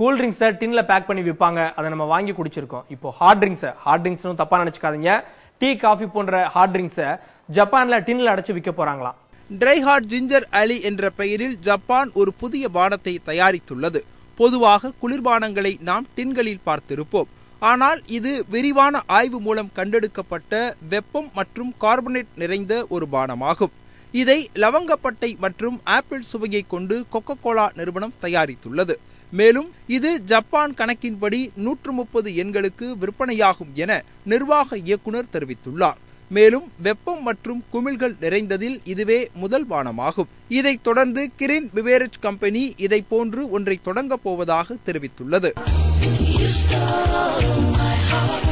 Cool ட்ரிங்க்ஸை டின்ல back பண்ணி விற்பாங்க அதை நம்ம வாங்கி குடிச்சிருக்கோம் இப்போ ஹார்ட் ட்ரிங்க்ஸை ஹார்ட் ட்ரிங்க்ஸ்னு தப்பா நினைச்சுக்காதீங்க டீ காஃபி போன்ற ஹார்ட் ட்ரிங்க்ஸை ஜப்பான்ல டின்ல அடைச்சு விற்க போறாங்களாம் ட்ரை ஹார்ட் ஜிஞ்சர் அலி என்ற பெயரில் ஜப்பான் ஒரு புதிய பானத்தை தயாரித்துள்ளது பொதுவாக குளிர்பானங்களை நாம் டின்களில் பார்த்திருப்போம் ஆனால் இது விரிவான ஆய்வு மூலம் கண்டெடுக்கப்பட்ட வெப்பம் மற்றும் கார்பனேட் நிறைந்த ஒரு பானமாகும் இதை லவங்கப்பட்டை மற்றும் ஆப்பிள் சுவையை கொண்டு கொக்கோ கோலா நிறுவனம் தயாரித்துள்ளது மேலும் இது ஜப்பான் கணக்கின்படி நூற்று முப்பது எண்களுக்கு விற்பனையாகும் என நிர்வாக இயக்குனர் தெரிவித்துள்ளார் மேலும் வெப்பம் மற்றும் குமிழ்கள் நிறைந்ததில் இதுவே முதல் பானமாகும் இதைத் தொடர்ந்து கிரின் பிவேரேஜ் கம்பெனி இதை போன்று ஒன்றை தொடங்கப் போவதாக தெரிவித்துள்ளது You stole my heart.